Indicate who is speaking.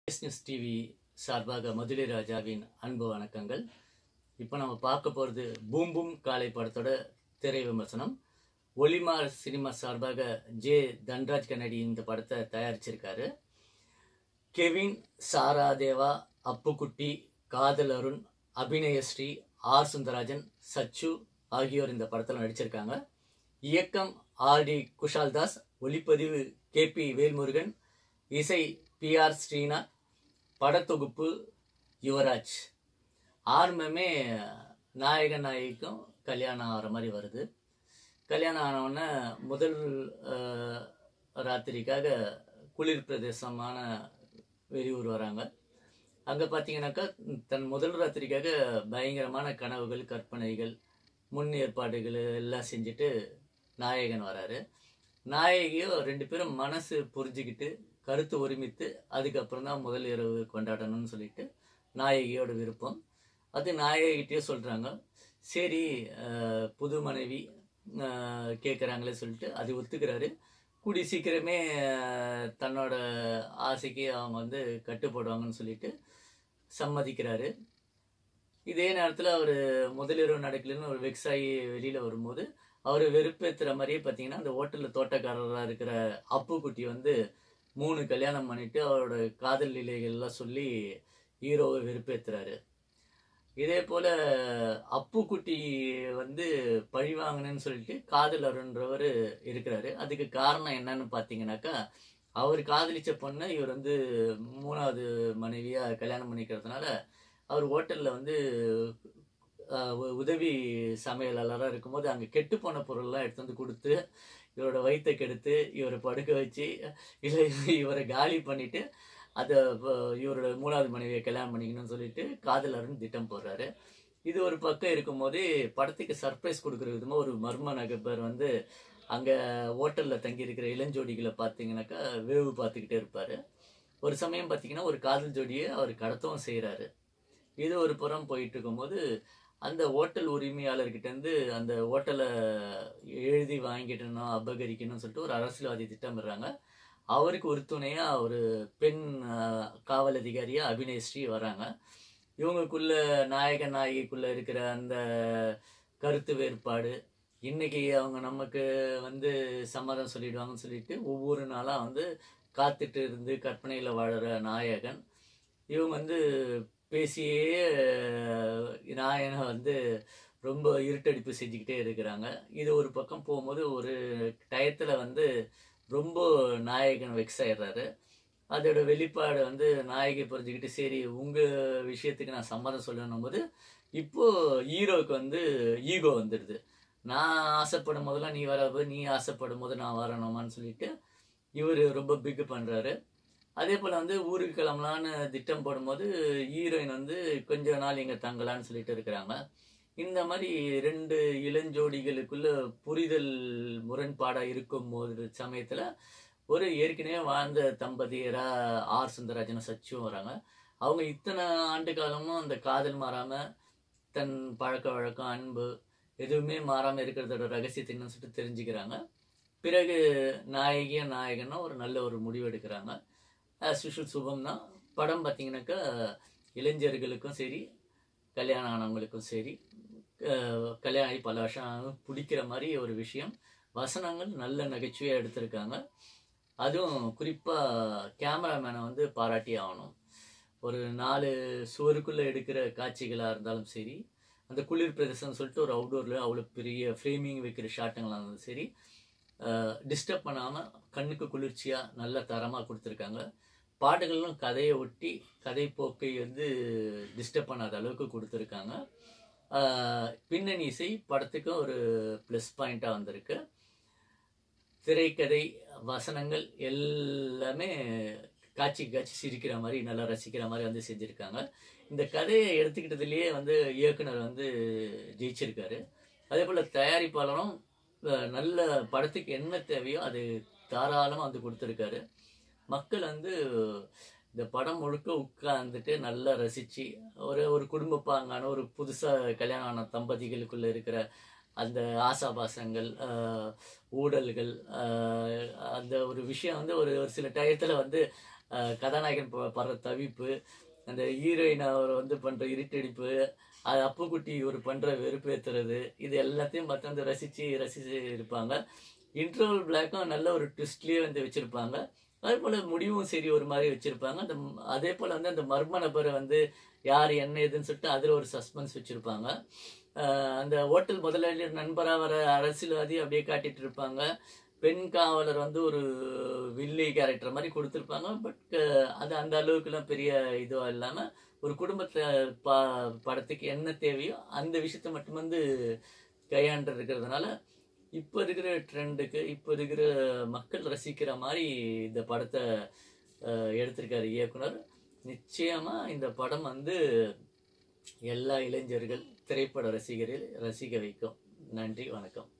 Speaker 1: S news TV சார்பாக மதுரை ராஜாவின் அன்பு வணக்கங்கள் இப்போ நம்ம பார்க்க போகிறது பூம் பூம் காலை படத்தோட திரை விமர்சனம் ஒளிமார் சினிமா சார்பாக ஜே தன்ராஜ் கண்ணடி இந்த படத்தை தயாரிச்சிருக்காரு Kevin Sara Deva Appukutty Kadhal Arun Abhinayashree R Sundarrajan Sachu ஆகியோர் இந்த படத்தில் நடிச்சிருக்காங்க இயக்கம் ஆர் டி குஷால்தாஸ் ஒளிப்பதிவு கே பி வேல்முருகன் இசை பி ஆர் ஸ்ரீநாத் படத்தொகுப்பு யுவராஜ் ஆரம்பமே நாயக நாயகிக்கும் கல்யாணம் ஆகிற மாதிரி வருது கல்யாணம் ஆனவுடனே முதல் அஹ், ராத்திரிக்காக குளிர் பிரதேசமான வெளியூர் வராங்க அங்கே பார்த்தீங்கன்னாக்கா தன் முதல் ராத்திரிக்காக பயங்கரமான கனவுகள் கற்பனைகள் முன் ஏற்பாடுகள் எல்லாம் செஞ்சுட்டு நாயகன் வராரு நாயகியோ ரெண்டு பேரும் மனசு புரிஞ்சுக்கிட்டு கருத்து ஒருமித்து அதுக்கப்புறம் தான் முதல் இரவு கொண்டாடணும்னு சொல்லிட்டு நாயகியோட விருப்பம் அது நாயகிட்டே சொல்கிறாங்க சரி அஹ், புது மனைவி கேட்குறாங்களே சொல்லிட்டு அது ஒத்துக்கிறாரு கூடி சீக்கிரமே அஹ், தன்னோட ஆசைக்கு அவங்க வந்து கட்டுப்படுவாங்கன்னு சொல்லிட்டு சம்மதிக்கிறாரு இதே நேரத்தில் அவர் முதலிரவு நடக்கலன்னு ஒரு வெக்ஸ் ஆகி வெளியில் வரும்போது அவர் வெறுப்பேற்றுற மாதிரியே பார்த்தீங்கன்னா அந்த ஹோட்டலில் தோட்டக்காரராக இருக்கிற அப்புக்குட்டி வந்து மூணு கல்யாணம் பண்ணிட்டு அவரோட காதல் லீலைகள்லாம் சொல்லி ஹீரோவை வெறுப்பேற்றுறாரு இதே போல் அப்புக்குட்டி வந்து பழி வாங்கினேன்னு சொல்லிட்டு காதல் அருன்றவர் இருக்கிறாரு அதுக்கு காரணம் என்னன்னு பார்த்தீங்கன்னாக்கா அவர் காதலிச்ச பொண்ணை இவர் வந்து மூணாவது மனைவியாக கல்யாணம் பண்ணிக்கிறதுனால அவர் ஹோட்டலில் வந்து ஆஹ், உ- உதவி சமையலாளராக இருக்கும்போது அங்கே கெட்டு போன பொருள்லாம் எடுத்து வந்து கொடுத்து இவரோட வயித்தை கெடுத்து இவரை படுக்க வச்சு இல்லை இவரை காலி பண்ணிட்டு அதை இவரோட மூணாவது மனைவியை கல்யாணம் பண்ணிக்கணும்னு சொல்லிட்டு காதலர்னு திட்டம் போடுறாரு இது ஒரு பக்கம் இருக்கும்போது படத்துக்கு சர்ப்ரைஸ் கொடுக்குற விதமாக ஒரு மர்ம நகப்பர் வந்து அங்கே ஹோட்டலில் தங்கியிருக்கிற இளஞ்சோடிகளை பார்த்தீங்கன்னாக்கா வேவு பார்த்துக்கிட்டே இருப்பார் ஒரு சமயம் பார்த்தீங்கன்னா ஒரு காதல் ஜோடியை அவர் கடத்தவும் செய்கிறாரு இது ஒரு புறம் போயிட்டு இருக்கும்போது அந்த ஹோட்டல் உரிமையாளர்கிட்ட இருந்து அந்த ஹோட்டலை எழுதி வாங்கிட்டணும் அபகரிக்கணும்னு சொல்லிட்டு ஒரு அரசியல்வாதி திட்டமிடுறாங்க அவருக்கு ஒரு துணையாக ஒரு பெண் ஆஹ், காவல் அதிகாரியாக அபிநயஸ்ரீ வராங்க இவங்களுக்குள்ள நாயக நாயகிக்குள்ள இருக்கிற அந்த கருத்து வேறுபாடு இன்னைக்கு அவங்க நமக்கு வந்து சம்மதம் சொல்லிடுவாங்கன்னு சொல்லிட்டு ஒவ்வொரு நாளாக வந்து காத்துட்டு இருந்து கற்பனையில் வாழற நாயகன் இவங்க வந்து பேசியே அஹ், நாயகனை வந்து ரொம்ப இருட்டடிப்பு செஞ்சுக்கிட்டே இருக்கிறாங்க இது ஒரு பக்கம் போகும்போது ஒரு டயத்தில் வந்து ரொம்ப நாயகன் வெக்ஸ் ஆயிடுறாரு அதோட வெளிப்பாடு வந்து நாயகி புரிஞ்சுக்கிட்டு சரி உங்கள் விஷயத்துக்கு நான் சம்மதம் சொல்லணும் போது இப்போ ஹீரோவுக்கு வந்து ஈகோ வந்துடுது நான் ஆசைப்படும் போதெல்லாம் நீ வராது நீ ஆசைப்படும் போது நான் வரணுமான்னு சொல்லிட்டு இவர் ரொம்ப பிக் பண்ணுறாரு அதே போல் வந்து ஊருக்கு கிளம்பலான்னு திட்டம் போடும்போது ஹீரோயின் வந்து கொஞ்ச நாள் இங்கே தங்கலான்னு சொல்லிட்டு இருக்கிறாங்க இந்த மாதிரி ரெண்டு இளஞ்சோடிகளுக்குள்ள புரிதல் முரண்பாடாக இருக்கும் போது சமயத்தில் ஒரு ஏற்கனவே வாழ்ந்த தம்பதியராக ஆர் சுந்தரராஜனும் சச்சும் வராங்க அவங்க இத்தனை ஆண்டு காலமும் அந்த காதல் மாறாமல் தன் பழக்க வழக்கம் அன்பு எதுவுமே மாறாமல் இருக்கிறதோட ரகசியத்தை என்னன்னு சொல்லிட்டு தெரிஞ்சுக்கிறாங்க பிறகு நாயகியும் நாயகனும் ஒரு நல்ல ஒரு முடிவு எடுக்கிறாங்க ஆஸ் யூஷுவல் சுபம் தான் படம் பார்த்தீங்கன்னாக்கா இளைஞர்களுக்கும் சரி கல்யாணம் ஆனவங்களுக்கும் சரி அஹ், கல்யாணம் ஆகி பல வருஷம் ஆனாலும் பிடிக்கிற மாதிரி ஒரு விஷயம் வசனங்கள் நல்ல நகைச்சுவையாக எடுத்திருக்காங்க அதுவும் குறிப்பாக கேமராமேனை வந்து பாராட்டி ஆகணும் ஒரு நாலு சுவருக்குள்ளே எடுக்கிற காட்சிகளாக இருந்தாலும் சரி அந்த குளிர் பிரதேசம்னு சொல்லிட்டு ஒரு அவுடோரில் அவ்வளோ பெரிய ஃப்ரேமிங் வைக்கிற ஷாட்டுங்களாக இருந்தாலும் சரி டிஸ்டர்ப் பண்ணாமல் கண்ணுக்கு குளிர்ச்சியாக நல்ல தரமாக கொடுத்துருக்காங்க பாட்டுகளும் கதையை ஒட்டி கதை போக்கை வந்து டிஸ்டர்ப் பண்ணாத அளவுக்கு கொடுத்துருக்காங்க ஆஹ் பின்னணி இசை படத்துக்கும் ஒரு ப்ளஸ் பாயிண்ட்டாக வந்திருக்கு திரைக்கதை வசனங்கள் எல்லாமே காட்சி காட்சி சிரிக்கிற மாதிரி நல்லா ரசிக்கிற மாதிரி வந்து செஞ்சுருக்காங்க இந்த கதையை எடுத்துக்கிட்டதுலேயே வந்து இயக்குனர் வந்து ஜெயிச்சிருக்காரு அதே போல் தயாரிப்பாளரும் அஹ், நல்ல படத்துக்கு என்ன தேவையோ அது தாராளமாக வந்து கொடுத்துருக்காரு மக்கள் வந்து இந்த படம் முழுக்க உட்கார்ந்துட்டு நல்லா ரசித்து ஒரு ஒரு குடும்ப பாங்கான ஒரு புதுசாக கல்யாணம் ஆன தம்பதிகளுக்குள்ள இருக்கிற அந்த ஆசாபாசங்கள் ஆஹ், ஊழல்கள் ஆஹ், அந்த ஒரு விஷயம் வந்து ஒரு ஒரு சில டயத்தில் வந்து ஆஹ், கதாநாயகன் ப- படுற தவிப்பு அந்த ஹீரோயின் அவர் வந்து பண்ணுற இருட்டடிப்பு அது அப்புக்குட்டி இவர் பண்ணுற வெறுப்பேற்றுறது இது எல்லாத்தையும் பார்த்து வந்து ரசித்து ரசித்து இருப்பாங்க இன்டர்வல் பிளாக்கும் நல்ல ஒரு ட்விஸ்ட்லேயே வந்து வச்சுருப்பாங்க அதே போல் முடிவும் சரி ஒரு மாதிரி வச்சுருப்பாங்க அந்த ம்- அதே போல் வந்து அந்த மர்ம நபரை வந்து யார் என்ன ஏதுன்னு சொல்லிட்டு அதில் ஒரு சஸ்பென்ஸ் வச்சுருப்பாங்க அந்த ஹோட்டல் முதலாளி நண்பராக வர அரசியல்வாதி அப்படியே காட்டிட்டு இருப்பாங்க பெண் காவலர் வந்து ஒரு வில்லி கேரக்டர் மாதிரி கொடுத்துருப்பாங்க பட் அது அந்த அளவுக்குலாம் பெரிய இதுவாக இல்லாமல் ஒரு குடும்பத்தை பா படத்துக்கு என்ன தேவையோ அந்த விஷயத்தை மட்டும் வந்து கையாண்டு இருக்கிறதுனால இப்போ இருக்கிற ட்ரெண்டுக்கு இப்போ இருக்கிற மக்கள் ரசிக்கிற மாதிரி இந்த படத்தை அஹ், எடுத்திருக்காரு இயக்குனர் நிச்சயமாக இந்த படம் வந்து எல்லா இளைஞர்கள் திரைப்பட ரசிகர்கள் ரசிக்க வைக்கும் நன்றி வணக்கம்